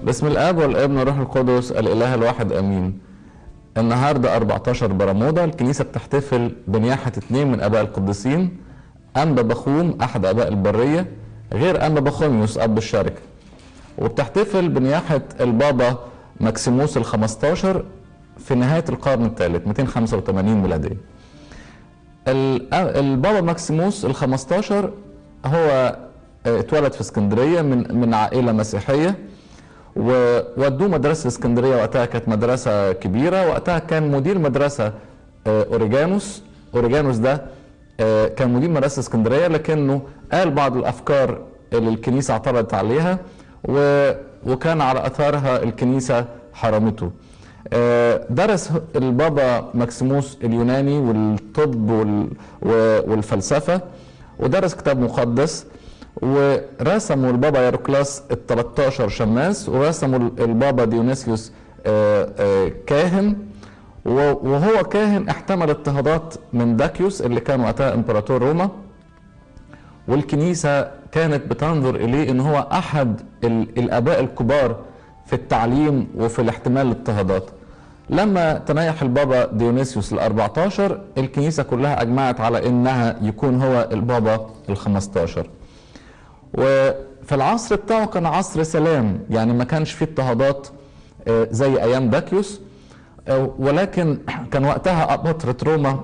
باسم الاب والابن والروح القدس الاله الواحد امين النهارده 14 برمودا الكنيسه بتحتفل بنياحه اثنين من اباء القديسين انبا بخوم احد اباء البريه غير انبا بخوميوس اب الشركه وبتحتفل بنياحه البابا ماكسيموس ال 15 في نهايه القرن الثالث 285 ميلاديه ال- البابا ماكسيموس ال 15 هو اتولد في اسكندريه من من عائله مسيحيه وودوه مدرسه اسكندريه وقتها كانت مدرسه كبيره وقتها كان مدير مدرسه آه، اوريجانوس اوريجانوس ده آه، كان مدير مدرسه اسكندريه لكنه قال بعض الافكار اللي الكنيسه اعترضت عليها و- وكان على اثارها الكنيسه حرمته آه، درس البابا ماكسيموس اليوناني والطب وال- و- والفلسفه ودرس كتاب مقدس ورسموا البابا ياروكلاس ال 13 شماس ورسموا البابا ديونيسيوس آه، آه، كاهن و- وهو كاهن احتمل اضطهادات من داكيوس اللي كان وقتها امبراطور روما والكنيسة كانت بتنظر إليه إن هو أحد ال- الآباء الكبار في التعليم وفي الاحتمال الاضطهادات لما تنيح البابا ديونيسيوس ال 14 الكنيسة كلها أجمعت على إنها يكون هو البابا ال 15 وفي العصر بتاعه كان عصر سلام يعني ما كانش فيه اضطهادات آه، زي ايام داكيوس آه، ولكن كان وقتها أباطرة روما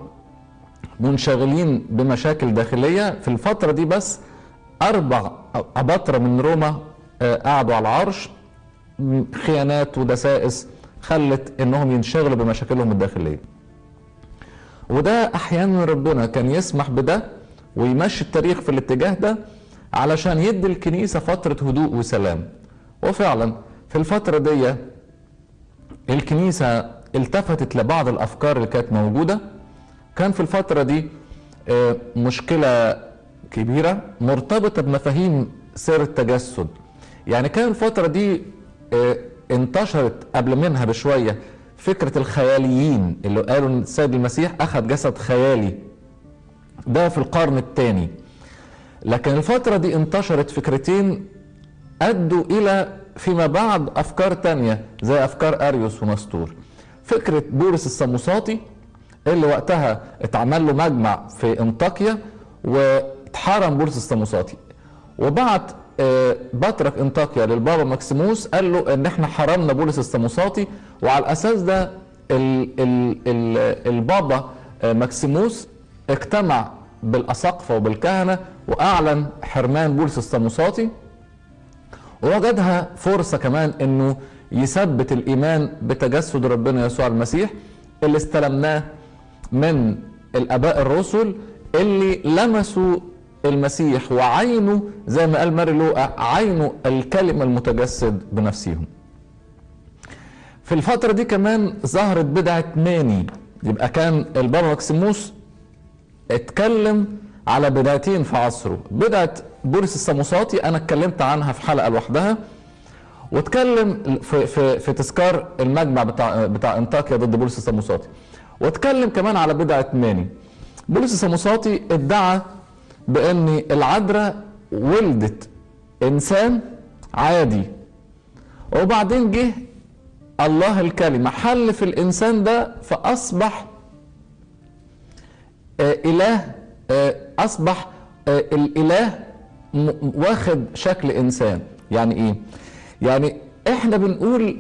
منشغلين بمشاكل داخلية في الفترة دي بس أربع أباطرة من روما آه، قعدوا على العرش م- خيانات ودسائس خلت إنهم ينشغلوا بمشاكلهم الداخلية وده احيانا ربنا كان يسمح بده ويمشي التاريخ في الاتجاه ده علشان يدي الكنيسه فتره هدوء وسلام وفعلا في الفتره دي الكنيسه التفتت لبعض الافكار اللي كانت موجوده كان في الفتره دي آه، مشكله كبيره مرتبطه بمفاهيم سر التجسد يعني كان الفتره دي آه، انتشرت قبل منها بشويه فكره الخياليين اللي قالوا ان السيد المسيح اخذ جسد خيالي ده في القرن الثاني لكن الفتره دي انتشرت فكرتين ادوا الى فيما بعد افكار تانية زي افكار اريوس ونسطور فكره بولس السموساطي اللي وقتها اتعمل له مجمع في انطاكيا واتحرم بولس السموساطي وبعت آه، بطرك انطاكيا للبابا ماكسيموس قال له ان احنا حرمنا بولس السموساطي وعلى الاساس ده ال ال ال البابا آه، ماكسيموس اجتمع بالاساقفه وبالكهنه واعلن حرمان بولس السموساطي ووجدها فرصة كمان انه يثبت الايمان بتجسد ربنا يسوع المسيح اللي استلمناه من الاباء الرسل اللي لمسوا المسيح وعينوا زي ما قال ماري لوقا عينوا الكلمة المتجسد بنفسهم في الفترة دي كمان ظهرت بدعة ماني يبقى كان البابا ماكسيموس اتكلم على بدايتين في عصره بدعة بولس السموساطي انا اتكلمت عنها في حلقة لوحدها واتكلم في في في تذكار المجمع بتاع بتاع انطاكيا ضد بولس السموساطي واتكلم كمان على بدعة ماني بولس السموساطي ادعى بان العذراء ولدت انسان عادي وبعدين جه الله الكلمة حل في الانسان ده فاصبح آه، اله آه، اصبح آه، الاله م- واخد شكل انسان يعني ايه يعني احنا بنقول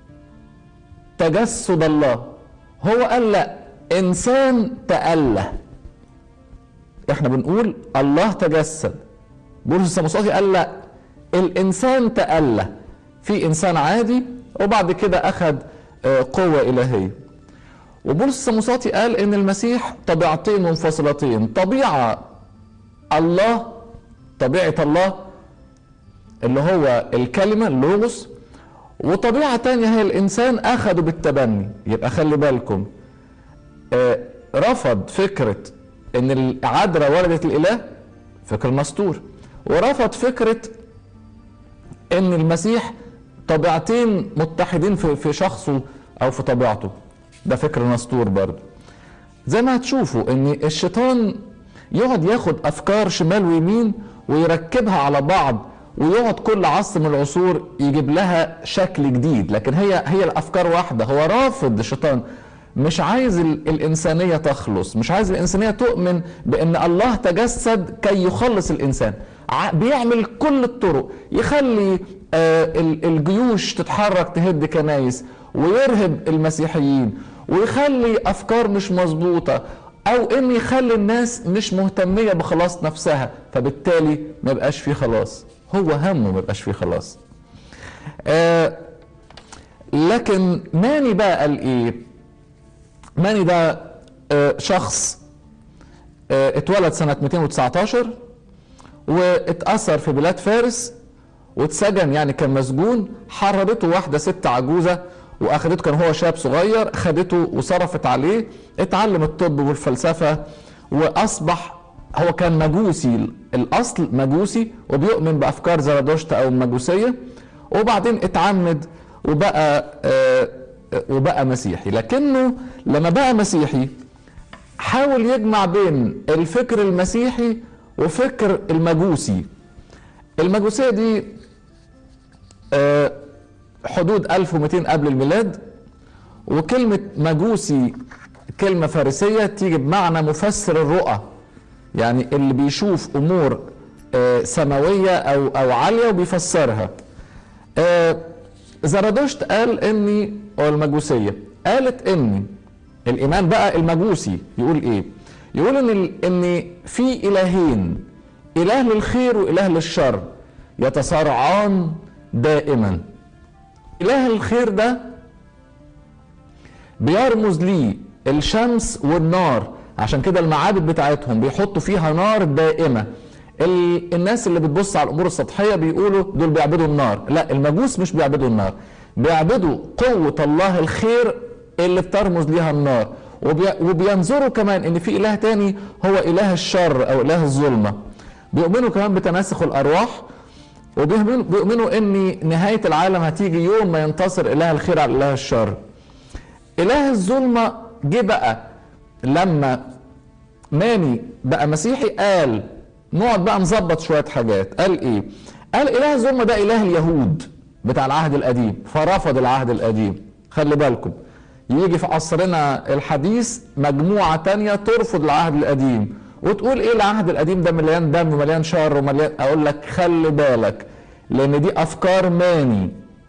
تجسد الله هو قال لا انسان تأله احنا بنقول الله تجسد بولس السموساطي قال لا الانسان تأله في انسان عادي وبعد كده اخذ آه، قوة الهية وبولس السموساطي قال ان المسيح طبيعتين منفصلتين طبيعه الله طبيعه الله اللي هو الكلمه اللوغوس وطبيعه تانية هي الانسان اخذه بالتبني يبقى خلي بالكم آه، رفض فكره ان العذراء ولدت الاله فكر مستور ورفض فكره ان المسيح طبيعتين متحدين في في شخصه او في طبيعته ده فكر نسطور برضه زي ما هتشوفوا ان الشيطان يقعد ياخد افكار شمال ويمين ويركبها على بعض ويقعد كل عصر من العصور يجيب لها شكل جديد لكن هي هي الافكار واحده هو رافض الشيطان مش عايز ال- الانسانيه تخلص مش عايز الانسانيه تؤمن بان الله تجسد كي يخلص الانسان ع- بيعمل كل الطرق يخلي آه، ال- الجيوش تتحرك تهد كنايس ويرهب المسيحيين ويخلي افكار مش مظبوطه او ان يخلي الناس مش مهتميه بخلاص نفسها فبالتالي ما يبقاش فيه خلاص هو همه ما يبقاش فيه خلاص آه لكن ماني بقى قال ايه ماني ده آه شخص آه اتولد سنة 219 واتأثر في بلاد فارس واتسجن يعني كان مسجون حررته واحدة ست عجوزة واخدته كان هو شاب صغير خدته وصرفت عليه اتعلم الطب والفلسفة واصبح هو كان مجوسي الاصل مجوسي وبيؤمن بافكار زرادشت او المجوسية وبعدين اتعمد وبقى آه وبقى مسيحي لكنه لما بقى مسيحي حاول يجمع بين الفكر المسيحي وفكر المجوسي المجوسية دي آه، حدود 1200 قبل الميلاد وكلمة مجوسي كلمة فارسية تيجي بمعنى مفسر الرؤى يعني اللي بيشوف أمور آه، سماوية أو أو عالية وبيفسرها آه، زرادشت قال اني او المجوسيه قالت اني الايمان بقى المجوسي يقول ايه يقول ان ال- ان في الهين اله للخير واله للشر يتصارعان دائما اله الخير ده بيرمز ليه الشمس والنار عشان كده المعابد بتاعتهم بيحطوا فيها نار دائمة ال- الناس اللي بتبص على الامور السطحية بيقولوا دول بيعبدوا النار لا المجوس مش بيعبدوا النار بيعبدوا قوة الله الخير اللي بترمز ليها النار وبي- وبينظروا كمان ان في اله تاني هو اله الشر او اله الظلمة بيؤمنوا كمان بتناسخ الارواح وبيؤمنوا بيؤمنوا ان نهاية العالم هتيجي يوم ما ينتصر اله الخير على اله الشر اله الظلمه جه بقى لما ماني بقى مسيحي قال نقعد بقى نظبط شويه حاجات قال ايه قال اله الظلمه ده اله اليهود بتاع العهد القديم فرفض العهد القديم خلي بالكم يجي في عصرنا الحديث مجموعه تانية ترفض العهد القديم وتقول ايه العهد القديم ده مليان دم ومليان شر ومليان اقول لك خلي بالك لان دي افكار ماني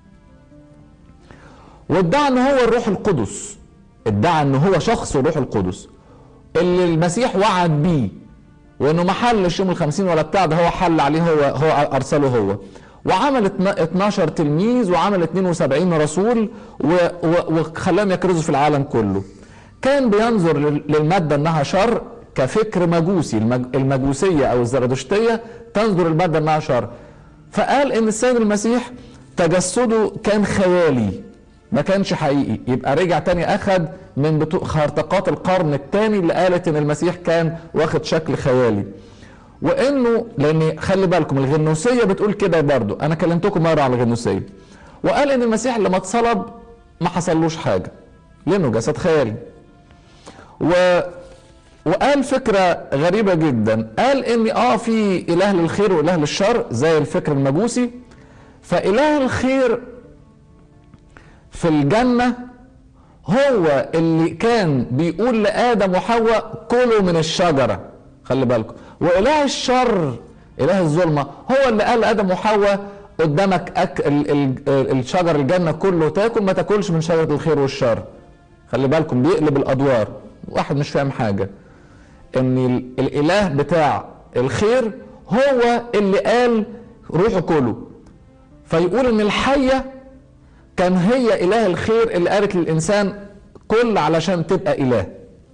وادعى ان هو الروح القدس ادعى ان هو شخص الروح القدس اللي المسيح وعد بيه وانه ما حلش يوم الخمسين ولا بتاع ده هو حل عليه هو هو ارسله هو وعمل اتنا- 12 تلميذ وعمل 72 رسول و- و- وخلاهم يكرزوا في العالم كله كان بينظر لل- للمادة انها شر كفكر مجوسي المج- المجوسية او الزرادشتية تنظر المادة انها شر فقال ان السيد المسيح تجسده كان خيالي ما كانش حقيقي يبقى رجع تاني اخد من بتوع خرطقات القرن الثاني اللي قالت ان المسيح كان واخد شكل خيالي وانه لان خلي بالكم الغنوسيه بتقول كده برضو انا كلمتكم مره على الغنوسيه وقال ان المسيح لما اتصلب ما حصلوش حاجه لانه جسد خيالي و وقال فكرة غريبة جدا قال ان اه في اله للخير واله للشر زي الفكر المجوسي فاله الخير في الجنة هو اللي كان بيقول لآدم وحواء كلوا من الشجرة خلي بالكم وإله الشر إله الظلمة هو اللي قال لآدم وحواء قدامك أك ال ال الشجر الجنة كله تاكل ما تاكلش من شجرة الخير والشر خلي بالكم بيقلب الأدوار واحد مش فاهم حاجة ان ال- الاله بتاع الخير هو اللي قال روحوا كلوا فيقول ان الحيه كان هي اله الخير اللي قالت للانسان كل علشان تبقى اله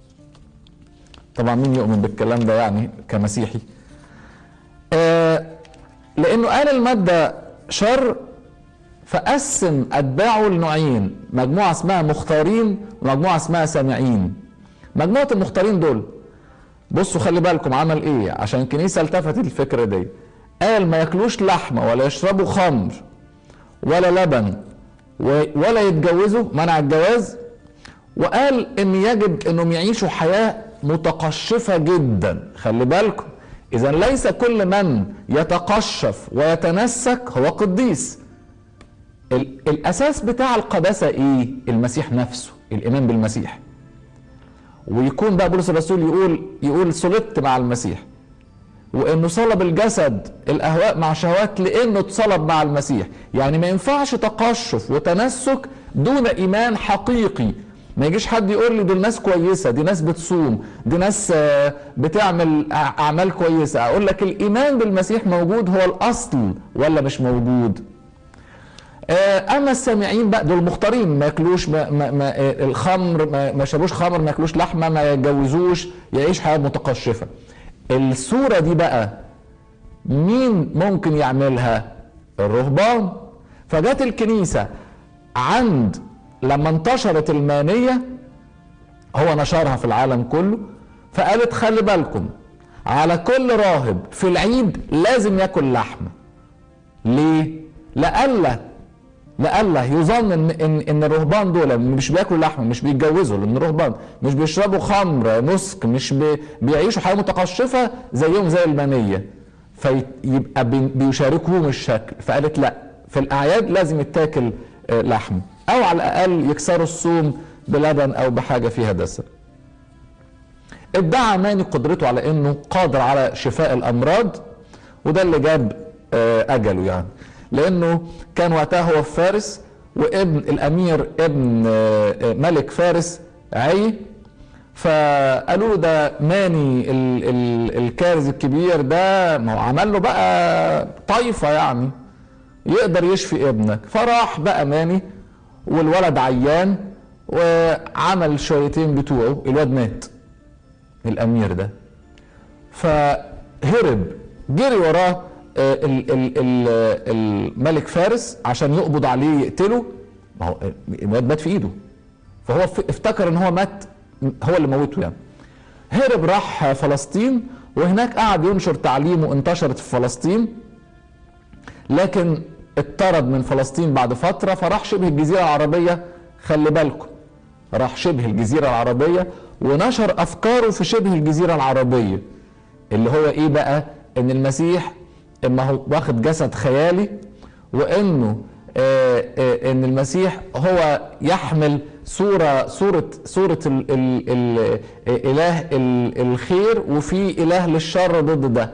طبعا مين يؤمن بالكلام ده يعني كمسيحي آه لانه قال الماده شر فقسم اتباعه لنوعين مجموعه اسمها مختارين ومجموعه اسمها سامعين مجموعه المختارين دول بصوا خلي بالكم عمل ايه عشان الكنيسه التفتت الفكره دي قال ما ياكلوش لحمه ولا يشربوا خمر ولا لبن و- ولا يتجوزوا منع الجواز وقال ان يجب انهم يعيشوا حياه متقشفه جدا خلي بالكم اذا ليس كل من يتقشف ويتنسك هو قديس ال- الاساس بتاع القداسه ايه المسيح نفسه الايمان بالمسيح ويكون بقى بولس الرسول يقول يقول صلبت مع المسيح وانه صلب الجسد الاهواء مع شهوات لانه اتصلب مع المسيح يعني ما ينفعش تقشف وتنسك دون ايمان حقيقي ما يجيش حد يقول لي دول ناس كويسه دي ناس بتصوم دي ناس آه، بتعمل أع- اعمال كويسه اقول لك الايمان بالمسيح موجود هو الاصل ولا مش موجود آه، اما السامعين بقى دول مختارين ما ياكلوش ما ما ما آه، الخمر ما, ما شربوش خمر ما ياكلوش لحمه ما يتجوزوش يعيش حياه متقشفه الصوره دي بقى مين ممكن يعملها الرهبان فجت الكنيسه عند لما انتشرت المانيه هو نشرها في العالم كله فقالت خلي بالكم على كل راهب في العيد لازم ياكل لحمه ليه لألا لألا يظن ان ان ان الرهبان دول مش بياكلوا لحمه مش بيتجوزوا لان الرهبان مش بيشربوا خمر مسك مش بي بيعيشوا حياه متقشفه زيهم زي المنيه فيبقى بي- بيشاركوهم الشكل فقالت لا في الاعياد لازم يتاكل آه، لحم او على الاقل يكسروا الصوم بلبن او بحاجه فيها دسم ادعى ماني قدرته على انه قادر على شفاء الامراض وده اللي جاب آه، اجله يعني لانه كان وقتها هو في فارس وابن الامير ابن آه، آه، ملك فارس عي فقالوا له ده ماني ال ال الكارز الكبير ده ما هو عمل له بقى طايفه يعني يقدر يشفي ابنك فراح بقى ماني والولد عيان وعمل شويتين بتوعه الواد مات الامير ده فهرب جري وراه آه، ال- ال- ال- الملك فارس عشان يقبض عليه يقتله ما هو الواد مات في ايده فهو ف- افتكر ان هو مات هو اللي موته يعني هرب راح فلسطين وهناك قعد ينشر تعليمه انتشرت في فلسطين لكن اتطرد من فلسطين بعد فترة فراح شبه الجزيرة العربية خلي بالكم راح شبه الجزيرة العربية ونشر أفكاره في شبه الجزيرة العربية اللي هو إيه بقى إن المسيح إما هو واخد جسد خيالي وإنه آه آه إن المسيح هو يحمل صورة صورة صورة ال ال ال إله ال الخير وفي إله للشر ضد ده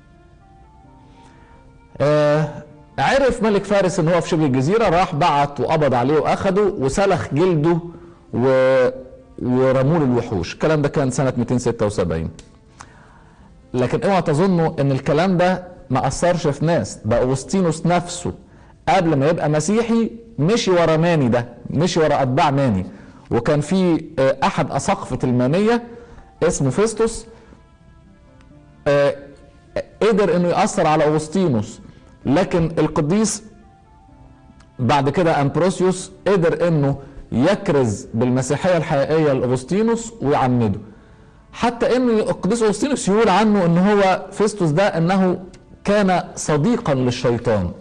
آه عرف ملك فارس ان هو في شبه الجزيره راح بعت وقبض عليه واخده وسلخ جلده و... ورموه للوحوش الكلام ده كان سنه 276 لكن اوعى تظنوا ان الكلام ده ما اثرش في ناس ده اغسطينوس نفسه قبل ما يبقى مسيحي مشي ورا ماني ده مشي ورا اتباع ماني وكان في آه، احد اساقفه المانيه اسمه فيستوس آه، قدر انه ياثر على اغسطينوس لكن القديس بعد كده امبروسيوس قدر انه يكرز بالمسيحيه الحقيقيه لاغسطينوس ويعمده حتى ان القديس اغسطينوس يقول عنه ان هو فيستوس ده انه كان صديقا للشيطان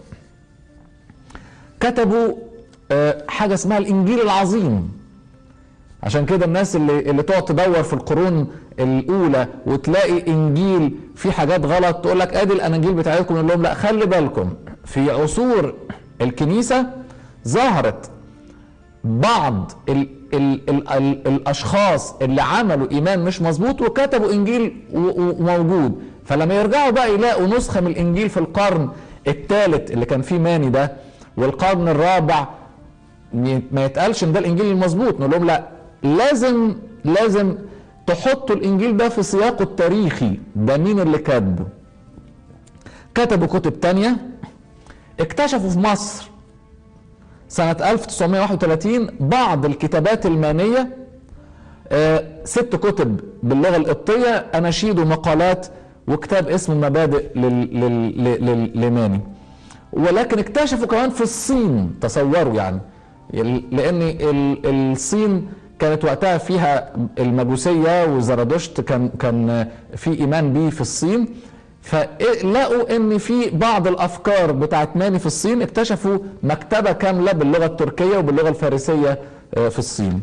كتبوا آه، حاجه اسمها الانجيل العظيم عشان كده الناس اللي اللي تقعد تدور في القرون الاولى وتلاقي انجيل فيه حاجات غلط تقول لك ادي الاناجيل بتاعتكم نقول لهم لا خلي بالكم في عصور الكنيسه ظهرت بعض ال ال ال ال الاشخاص اللي عملوا ايمان مش مظبوط وكتبوا انجيل و- و- وموجود فلما يرجعوا بقى يلاقوا نسخه من الانجيل في القرن الثالث اللي كان فيه ماني ده والقرن الرابع ي- ما يتقالش ان ده الانجيل المظبوط نقول لهم لا لازم لازم تحطوا الانجيل ده في سياقه التاريخي ده مين اللي كاتبه كتبوا كتب تانية اكتشفوا في مصر سنة 1931 بعض الكتابات المانية آه، ست كتب باللغة القبطية أناشيد ومقالات وكتاب اسمه المبادئ لل- لل- لل- لماني ولكن اكتشفوا كمان في الصين تصوروا يعني لأن ال- الصين كانت وقتها فيها المجوسية وزرادشت كان كان في إيمان بيه في الصين فلقوا ان في بعض الافكار بتاعت ماني في الصين اكتشفوا مكتبه كامله باللغه التركيه وباللغه الفارسيه آه، في الصين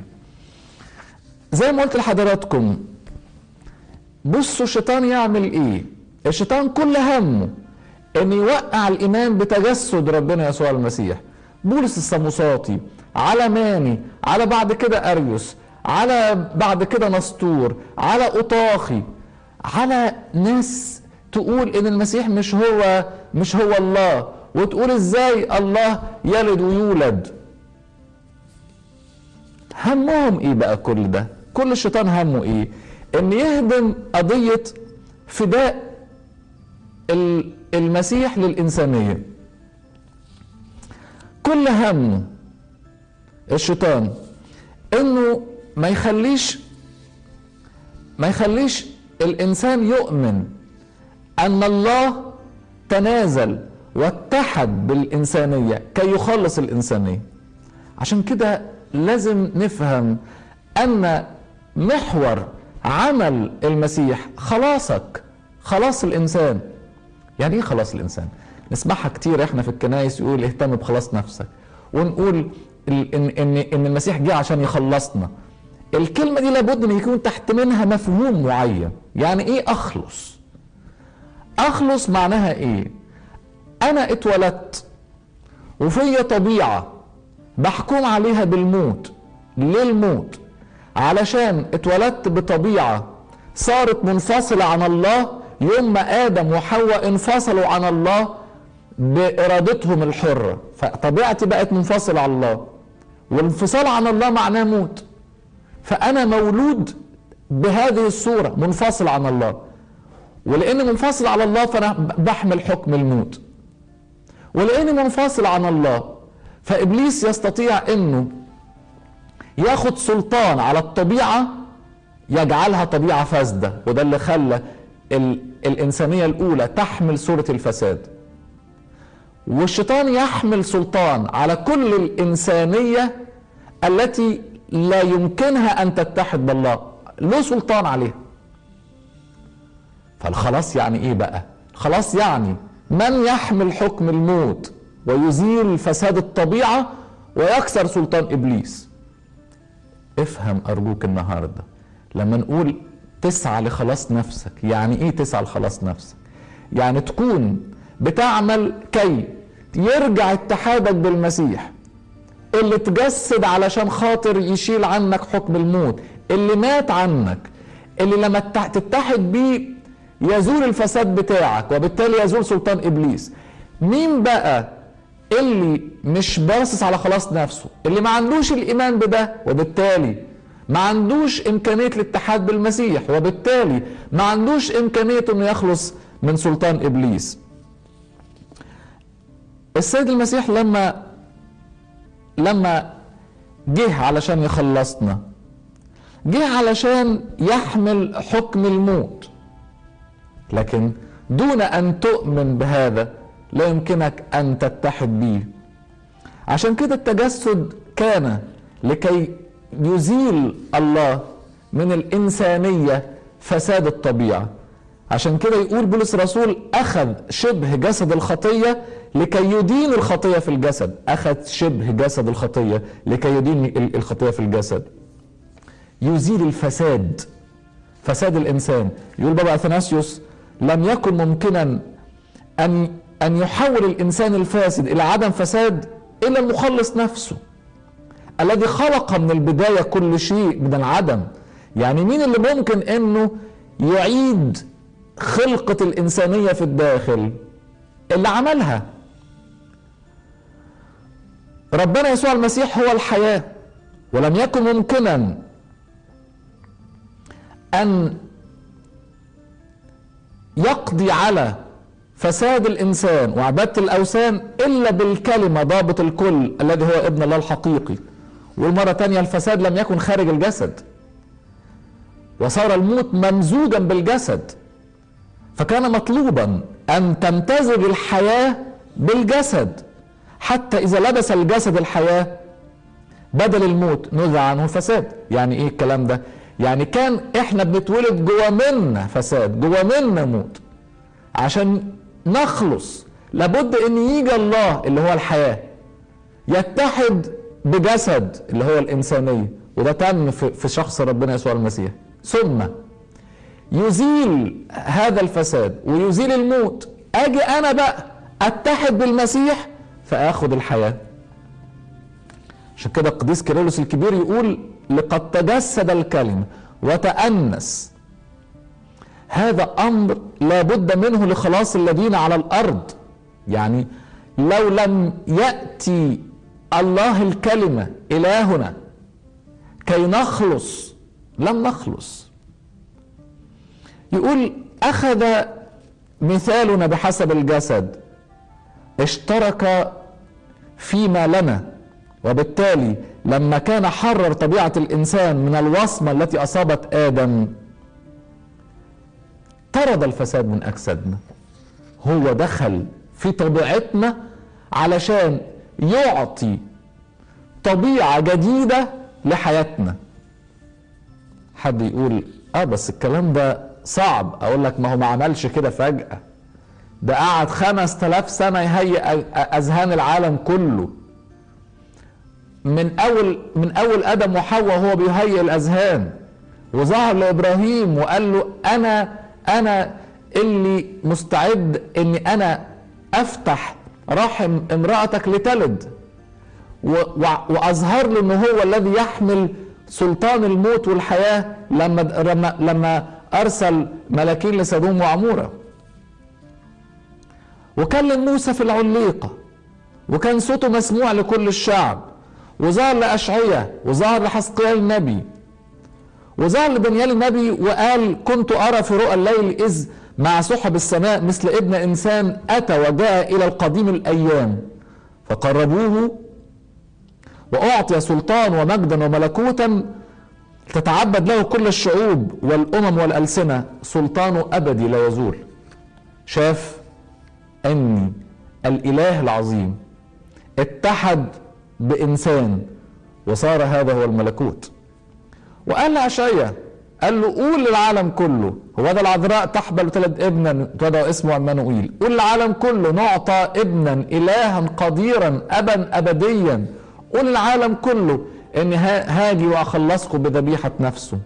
زي ما قلت لحضراتكم بصوا الشيطان يعمل ايه الشيطان كل همه ان يوقع الايمان بتجسد ربنا يسوع المسيح بولس السموساطي على ماني على بعد كده اريوس على بعد كده نسطور على اوطاخي على ناس تقول ان المسيح مش هو مش هو الله وتقول ازاي الله يلد ويولد همهم ايه بقى كل ده كل الشيطان همه ايه ان يهدم قضية فداء المسيح للإنسانية كل همه الشيطان انه ما يخليش ما يخليش الانسان يؤمن ان الله تنازل واتحد بالانسانيه كي يخلص الانسانيه عشان كده لازم نفهم ان محور عمل المسيح خلاصك خلاص الانسان يعني ايه خلاص الانسان نسمعها كتير احنا في الكنايس يقول اهتم بخلاص نفسك ونقول ان ان ان المسيح جه عشان يخلصنا الكلمه دي لابد ان يكون تحت منها مفهوم معين يعني ايه اخلص اخلص معناها ايه انا اتولدت وفي طبيعه محكوم عليها بالموت ليه الموت علشان اتولدت بطبيعه صارت منفصله عن الله يوم ما ادم وحواء انفصلوا عن الله بارادتهم الحره فطبيعتي بقت منفصله عن الله والانفصال عن الله معناه موت فانا مولود بهذه الصوره منفصل عن الله ولاني منفصل على الله فانا بحمل حكم الموت ولاني منفصل عن الله فابليس يستطيع انه ياخد سلطان على الطبيعه يجعلها طبيعه فاسده وده اللي خلى الانسانيه الاولى تحمل صوره الفساد والشيطان يحمل سلطان على كل الانسانيه التي لا يمكنها ان تتحد بالله له سلطان عليها فالخلاص يعني ايه بقى خلاص يعني من يحمل حكم الموت ويزيل فساد الطبيعه ويكسر سلطان ابليس افهم ارجوك النهارده لما نقول تسعى لخلاص نفسك يعني ايه تسعى لخلاص نفسك يعني تكون بتعمل كي يرجع اتحادك بالمسيح اللي تجسد علشان خاطر يشيل عنك حكم الموت اللي مات عنك اللي لما تتحد بيه يزول الفساد بتاعك وبالتالي يزول سلطان ابليس مين بقى اللي مش باصص على خلاص نفسه اللي ما عندوش الايمان بده وبالتالي ما عندوش امكانيه الاتحاد بالمسيح وبالتالي ما عندوش امكانيه انه يخلص من سلطان ابليس السيد المسيح لما لما جه علشان يخلصنا جه علشان يحمل حكم الموت لكن دون ان تؤمن بهذا لا يمكنك ان تتحد به عشان كده التجسد كان لكي يزيل الله من الانسانيه فساد الطبيعه عشان كده يقول بولس الرسول اخذ شبه جسد الخطيه لكي يدين الخطيه في الجسد اخذ شبه جسد الخطيه لكي يدين الخطيه في الجسد يزيل الفساد فساد الانسان يقول بابا اثناسيوس لم يكن ممكنا ان ان يحول الانسان الفاسد الى عدم فساد الا المخلص نفسه الذي خلق من البدايه كل شيء من العدم يعني مين اللي ممكن انه يعيد خلقه الانسانيه في الداخل اللي عملها ربنا يسوع المسيح هو الحياه ولم يكن ممكنا ان يقضي على فساد الانسان وعباده الاوثان الا بالكلمه ضابط الكل الذي هو ابن الله الحقيقي والمره تانية الفساد لم يكن خارج الجسد وصار الموت ممزوجا بالجسد فكان مطلوبا ان تمتزج الحياه بالجسد حتى اذا لبس الجسد الحياه بدل الموت نزع عنه الفساد يعني ايه الكلام ده يعني كان احنا بنتولد جوا منا فساد جوا منا موت عشان نخلص لابد ان يجي الله اللي هو الحياه يتحد بجسد اللي هو الانسانيه وده تم في شخص ربنا يسوع المسيح ثم يزيل هذا الفساد ويزيل الموت اجي انا بقى اتحد بالمسيح فاخد الحياه عشان كده القديس كيرلس الكبير يقول لقد تجسد الكلمه وتأنس هذا امر لابد منه لخلاص الذين على الارض يعني لو لم ياتي الله الكلمه الهنا كي نخلص لم نخلص يقول اخذ مثالنا بحسب الجسد اشترك فيما لنا وبالتالي لما كان حرر طبيعه الانسان من الوصمه التي اصابت ادم طرد الفساد من اجسادنا هو دخل في طبيعتنا علشان يعطي طبيعه جديده لحياتنا حد يقول اه بس الكلام ده صعب اقول لك ما هو ما عملش كده فجاه ده قعد خمس تلاف سنة يهيئ أذهان العالم كله من أول من أول آدم وحواء وهو بيهيئ الأذهان وظهر لإبراهيم وقال له أنا أنا اللي مستعد إني أنا أفتح رحم امرأتك لتلد وأظهر له إن هو الذي يحمل سلطان الموت والحياة لما لما لما أرسل ملاكين لسدوم وعمورة وكلم موسى في العليقة وكان صوته مسموع لكل الشعب وظهر لأشعية وظهر لحسقيال النبي وظهر لدانيال النبي وقال كنت أرى في رؤى الليل إذ مع سحب السماء مثل ابن إنسان أتى وجاء إلى القديم الأيام فقربوه وأعطي سلطان ومجدا وملكوتا تتعبد له كل الشعوب والأمم والألسنة سلطانه أبدي لا يزول شاف أن الإله العظيم اتحد بإنسان وصار هذا هو الملكوت وقال لعشية قال له قول للعالم كله هو ده العذراء تحبل وتلد ابنا تدعو اسمه عمانوئيل قول للعالم كله نعطى ابنا إلها قديرا أبا أبديا قول للعالم كله ان هاجي واخلصكم بذبيحه نفسه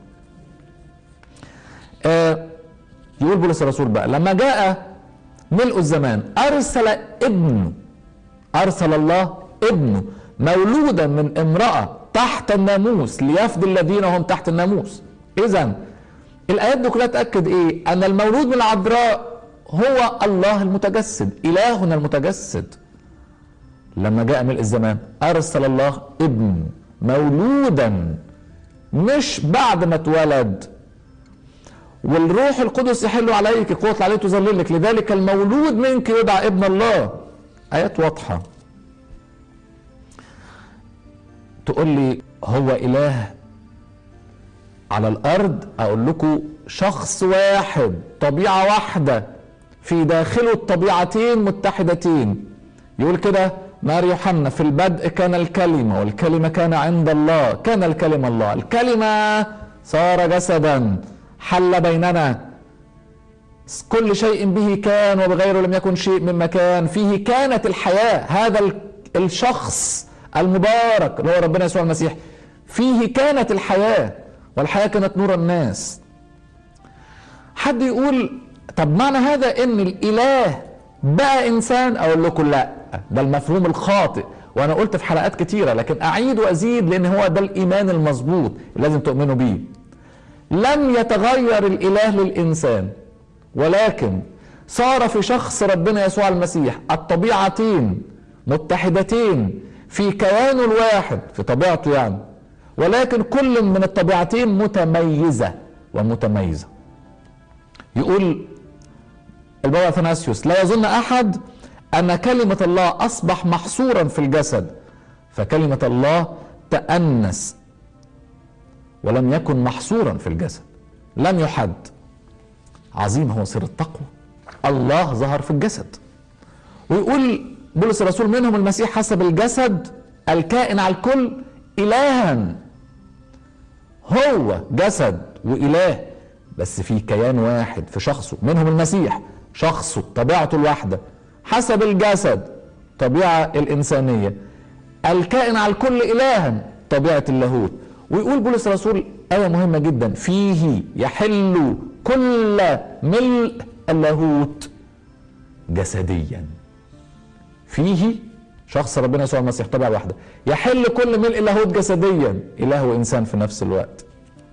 آه يقول بولس الرسول بقى لما جاء ملء الزمان ارسل ابنه ارسل الله ابنه مولودا من امراه تحت الناموس ليفدي الذين هم تحت الناموس اذا الايات دي كلها تاكد ايه ان المولود من العذراء هو الله المتجسد الهنا المتجسد لما جاء ملء الزمان ارسل الله ابن مولودا مش بعد ما اتولد والروح القدس يحل عليك قوة عليه تظللك لذلك المولود منك يدعى ابن الله آيات واضحة تقول لي هو إله على الأرض أقول لكم شخص واحد طبيعة واحدة في داخله الطبيعتين متحدتين يقول كده نار يوحنا في البدء كان الكلمة والكلمة كان عند الله كان الكلمة الله الكلمة صار جسدا حل بيننا كل شيء به كان وبغيره لم يكن شيء مما كان فيه كانت الحياة هذا الشخص المبارك اللي هو ربنا يسوع المسيح فيه كانت الحياة والحياة كانت نور الناس حد يقول طب معنى هذا ان الاله بقى انسان اقول لكم لا ده المفهوم الخاطئ وانا قلت في حلقات كتيرة لكن اعيد وازيد لان هو ده الايمان المظبوط لازم تؤمنوا بيه لم يتغير الاله للانسان ولكن صار في شخص ربنا يسوع المسيح الطبيعتين متحدتين في كيانه الواحد في طبيعته يعني ولكن كل من الطبيعتين متميزة ومتميزة يقول البابا اثناسيوس لا يظن احد ان كلمه الله اصبح محصورا في الجسد فكلمه الله تانس ولم يكن محصورا في الجسد لم يحد عظيم هو سر التقوى الله ظهر في الجسد ويقول بولس الرسول منهم المسيح حسب الجسد الكائن على الكل الها هو جسد واله بس في كيان واحد في شخصه منهم المسيح شخصه طبيعته الواحده حسب الجسد طبيعه الانسانيه الكائن على الكل الها طبيعه اللاهوت ويقول بولس الرسول آية مهمة جدا فيه يحل كل ملء اللاهوت جسديا فيه شخص ربنا يسوع المسيح طبعا واحدة يحل كل ملء اللاهوت جسديا إله وإنسان في نفس الوقت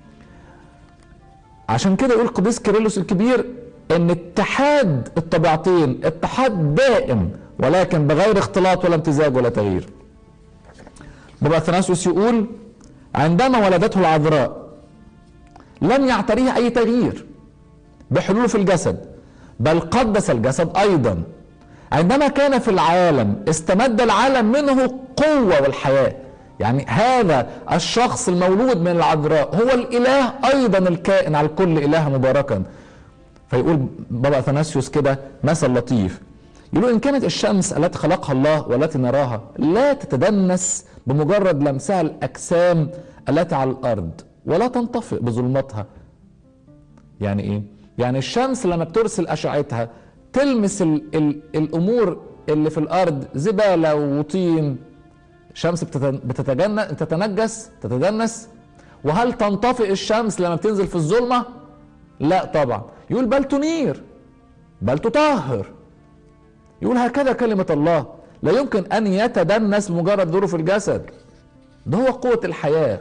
عشان كده يقول قديس كيرلس الكبير ان اتحاد الطبيعتين اتحاد دائم ولكن بغير اختلاط ولا امتزاج ولا تغيير بابا اثناسوس يقول عندما ولدته العذراء لم يعتريه اي تغيير بحلوله في الجسد بل قدس الجسد ايضا عندما كان في العالم استمد العالم منه قوه والحياه يعني هذا الشخص المولود من العذراء هو الاله ايضا الكائن على الكل اله مباركا فيقول بابا اثناسيوس كده مثل لطيف يقول ان كانت الشمس التي خلقها الله والتي نراها لا تتدنس بمجرد لمسها الاجسام التي على الارض ولا تنطفئ بظلمتها يعني ايه يعني الشمس لما بترسل اشعتها تلمس ال ال الامور اللي في الارض زباله وطين الشمس بتتجن... تتنجس تتدنس وهل تنطفئ الشمس لما بتنزل في الظلمه لا طبعا يقول بل تنير بل تطهر يقول هكذا كلمة الله لا يمكن أن يتدنس مجرد ظروف الجسد ده هو قوة الحياة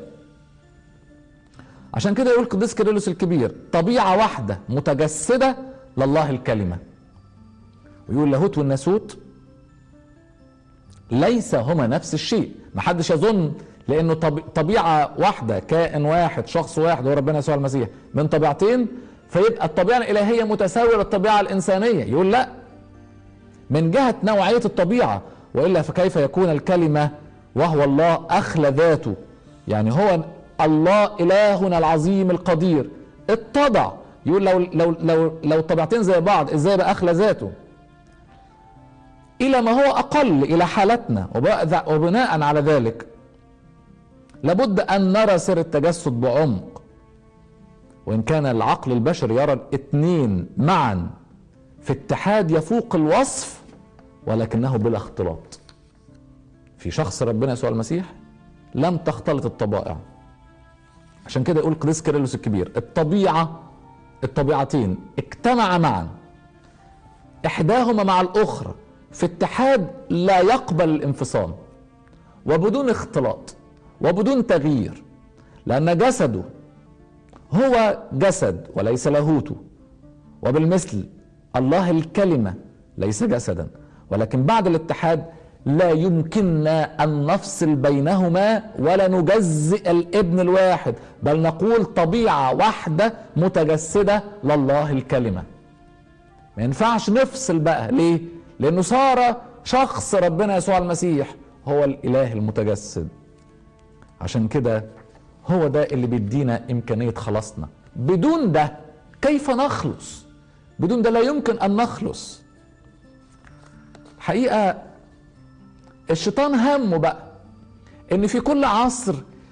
عشان كده يقول قديس كيرلس الكبير طبيعة واحدة متجسدة لله الكلمة ويقول لاهوت والناسوت ليس هما نفس الشيء محدش يظن لانه طبيعه واحده كائن واحد شخص واحد هو ربنا يسوع المسيح من طبيعتين فيبقى الطبيعه الالهيه متساويه للطبيعه الانسانيه يقول لا من جهه نوعيه الطبيعه والا فكيف يكون الكلمه وهو الله اخلى ذاته يعني هو الله الهنا العظيم القدير اتضع يقول لو لو لو لو الطبيعتين زي بعض ازاي بقى اخلى ذاته الى ما هو اقل الى حالتنا وبناء على ذلك لابد ان نرى سر التجسد بعمق وان كان العقل البشري يرى الاثنين معا في اتحاد يفوق الوصف ولكنه بلا اختلاط في شخص ربنا يسوع المسيح لم تختلط الطبائع عشان كده يقول قديس كيرلس الكبير الطبيعه الطبيعتين اجتمعا معا احداهما مع الاخرى في اتحاد لا يقبل الانفصام وبدون اختلاط وبدون تغيير لان جسده هو جسد وليس لاهوته وبالمثل الله الكلمه ليس جسدا ولكن بعد الاتحاد لا يمكننا ان نفصل بينهما ولا نجزئ الابن الواحد بل نقول طبيعه واحده متجسده لله الكلمه ما ينفعش نفصل بقى ليه لانه صار شخص ربنا يسوع المسيح هو الاله المتجسد عشان كده هو ده اللي بيدينا امكانيه خلاصنا بدون ده كيف نخلص بدون ده لا يمكن ان نخلص حقيقه الشيطان همه بقى ان في كل عصر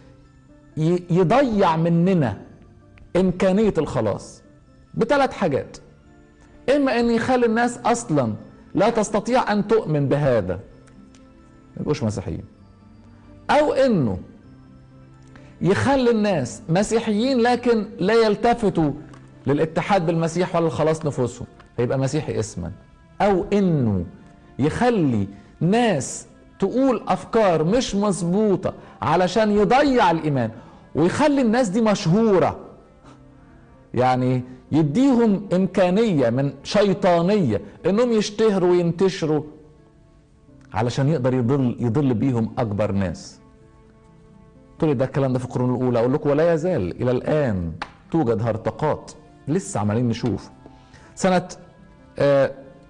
يضيع مننا امكانيه الخلاص بثلاث حاجات اما ان يخلي الناس اصلا لا تستطيع ان تؤمن بهذا ما يبقوش مسيحيين او انه يخلي الناس مسيحيين لكن لا يلتفتوا للاتحاد بالمسيح ولا لخلاص نفوسهم فيبقى مسيحي اسما او انه يخلي ناس تقول افكار مش مظبوطه علشان يضيع الايمان ويخلي الناس دي مشهوره يعني يديهم امكانيه من شيطانيه انهم يشتهروا وينتشروا علشان يقدر يضل يضل بيهم اكبر ناس تقول لي ده الكلام ده في القرون الاولى اقول لكم ولا يزال الى الان توجد هرطقات لسه عمالين نشوف سنه آه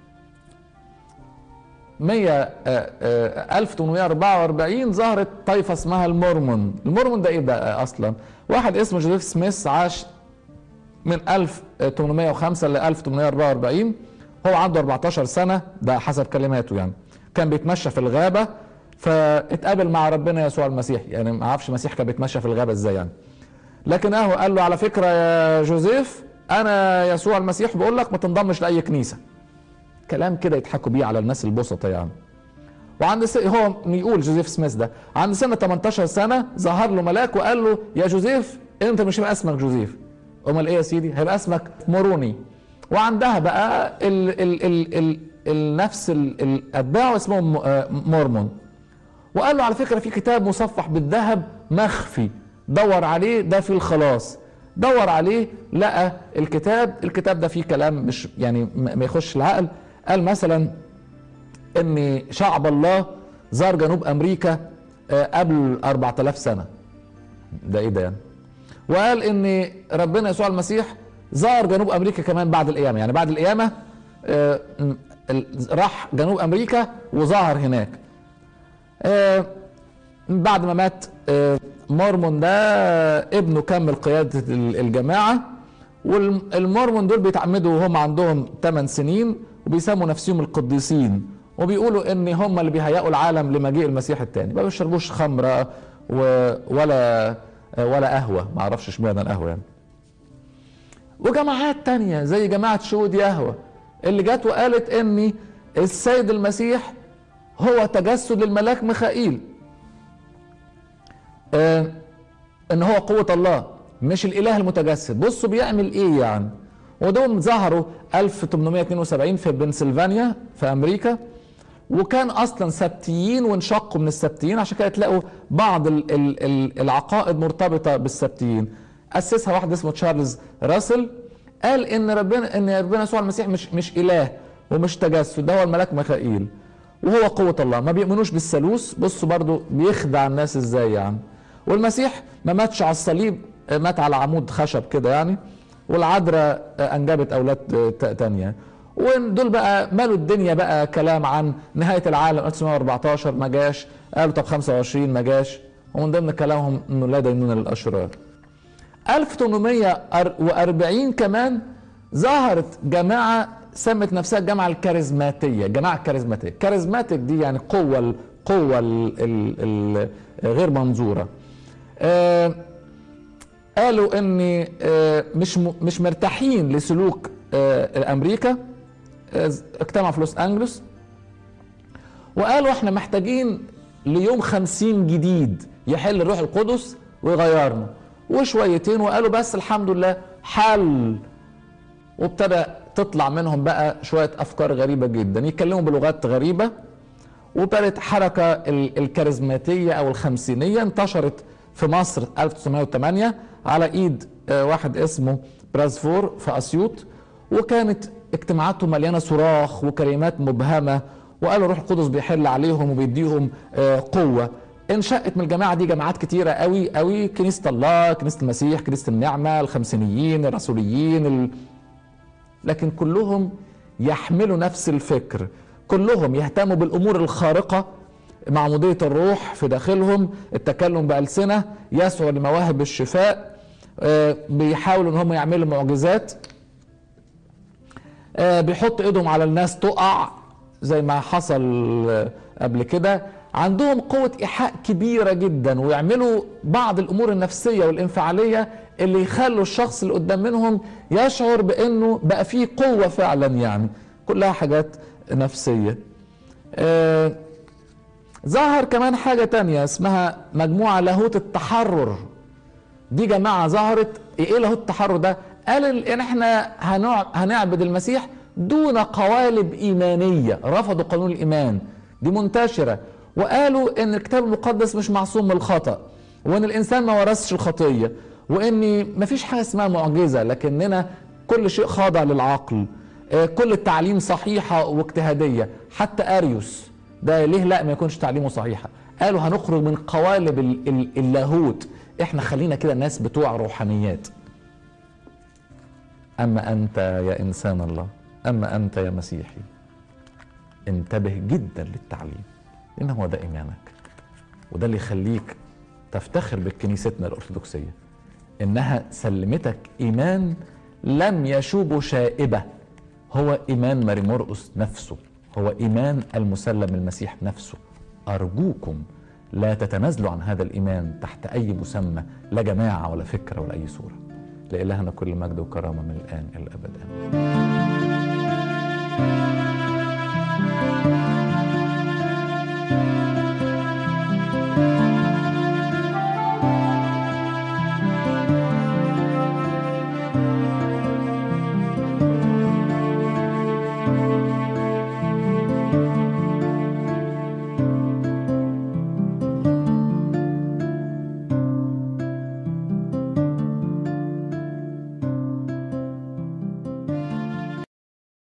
100 آه 1844 ظهرت طائفه اسمها المورمون المورمون ده ايه ده اصلا واحد اسمه جوزيف سميث عاش من 1805 ل 1844 هو عنده 14 سنه ده حسب كلماته يعني كان بيتمشى في الغابه فاتقابل مع ربنا يسوع المسيح يعني ما اعرفش المسيح كان بيتمشى في الغابه ازاي يعني لكن اهو قال له على فكره يا جوزيف انا يسوع المسيح بقول لك ما تنضمش لاي كنيسه كلام كده يضحكوا بيه على الناس البسطة يعني وعند س... هو يقول جوزيف سميث ده عند سنة 18 سنة ظهر له ملاك وقال له يا جوزيف انت مش هيبقى اسمك جوزيف امال ايه يا سيدي هيبقى اسمك موروني وعندها بقى ال ال ال ال النفس ال- الاتباع اسمهم آه، مورمون وقال له على فكره في كتاب مصفح بالذهب مخفي دور عليه ده في الخلاص دور عليه لقى الكتاب الكتاب ده فيه كلام مش يعني ما ما يخش العقل قال مثلا ان شعب الله زار جنوب امريكا آه، قبل 4000 سنه ده ايه ده يعني وقال ان ربنا يسوع المسيح زار جنوب امريكا كمان بعد القيامه يعني بعد القيامه آه، م- ال- راح جنوب امريكا وظهر هناك آه، بعد ما مات آه، مورمون ده ابنه كمل قياده ال- الجماعه والمورمون دول بيتعمدوا وهم عندهم 8 سنين وبيسموا نفسهم القديسين وبيقولوا ان هم اللي بيهيئوا العالم لمجيء المسيح الثاني ما بيشربوش خمره و- ولا ولا قهوه ما اعرفش اشمعنى القهوه يعني وجماعات تانية زي جماعة شهود يهوه اللي جت وقالت ان السيد المسيح هو تجسد للملاك ميخائيل آه ان هو قوة الله مش الاله المتجسد بصوا بيعمل ايه يعني ودول ظهروا 1872 في بنسلفانيا في امريكا وكان اصلا سبتيين وانشقوا من السبتيين عشان كده تلاقوا بعض ال ال ال العقائد مرتبطه بالسبتيين اسسها واحد اسمه تشارلز راسل قال ان ربنا ان ربنا يسوع المسيح مش مش اله ومش تجسد ده هو الملاك ميخائيل وهو قوة الله ما بيؤمنوش بالثالوث بصوا برضو بيخدع الناس ازاي يعني والمسيح ما ماتش على الصليب آه، مات على عمود خشب كده يعني والعذراء آه، انجبت اولاد آه، ت- تانية ودول بقى مالوا الدنيا بقى كلام عن نهاية العالم 1914 ما جاش قالوا طب 25 ما جاش ومن ضمن كلامهم انه لا دينون للاشرار 1840 كمان ظهرت جماعة سمت نفسها الجامعة الكاريزماتية الجماعة الكاريزماتية الكاريزماتيك دي يعني قوة القوة ال ال ال غير منظورة آه قالوا ان آه مش م- مش مرتاحين لسلوك آه امريكا آه اجتمعوا في لوس انجلوس وقالوا احنا محتاجين ليوم خمسين جديد يحل الروح القدس ويغيرنا وشويتين وقالوا بس الحمد لله حل وابتدى تطلع منهم بقى شوية أفكار غريبة جدا يتكلموا بلغات غريبة وابتدت حركة ال- الكاريزماتية أو الخمسينية انتشرت في مصر 1908 على إيد آه، واحد اسمه برازفور في أسيوط وكانت اجتماعاتهم مليانة صراخ وكلمات مبهمة وقالوا الروح القدس بيحل عليهم وبيديهم آه، قوة انشأت من الجماعة دي جماعات كتيرة قوي قوي كنيسة الله كنيسة المسيح كنيسة النعمة الخمسينيين الرسوليين ال... لكن كلهم يحملوا نفس الفكر كلهم يهتموا بالامور الخارقه معموديه الروح في داخلهم التكلم بالسنه يسعوا لمواهب الشفاء آه، بيحاولوا ان هم يعملوا معجزات آه، بيحطوا ايدهم على الناس تقع زي ما حصل آه، قبل كده عندهم قوة إيحاء كبيرة جدا ويعملوا بعض الأمور النفسية والانفعالية اللي يخلوا الشخص اللي قدام منهم يشعر بأنه بقى فيه قوة فعلا يعني كلها حاجات نفسية آه، ظهر كمان حاجة تانية اسمها مجموعة لاهوت التحرر دي جماعة ظهرت ايه لاهوت التحرر ده قال ال- ان احنا هنع- هنعبد المسيح دون قوالب ايمانية رفضوا قانون الايمان دي منتشرة وقالوا ان الكتاب المقدس مش معصوم من الخطأ وان الانسان ما ورثش الخطية وان مفيش حاجة اسمها معجزة لكننا كل شيء خاضع للعقل آه، كل التعليم صحيحة واجتهادية حتى اريوس ده ليه لا ما يكونش تعليمه صحيحة قالوا هنخرج من قوالب ال- ال- اللاهوت احنا خلينا كده ناس بتوع روحانيات اما انت يا انسان الله اما انت يا مسيحي انتبه جدا للتعليم لان هو ده ايمانك وده اللي يخليك تفتخر بكنيستنا الارثوذكسيه انها سلمتك ايمان لم يشوب شائبه هو ايمان ماري مرقس نفسه هو ايمان المسلم المسيح نفسه ارجوكم لا تتنازلوا عن هذا الايمان تحت اي مسمى لا جماعه ولا فكره ولا اي صوره لالهنا كل مجد وكرامه من الان الى الابد امين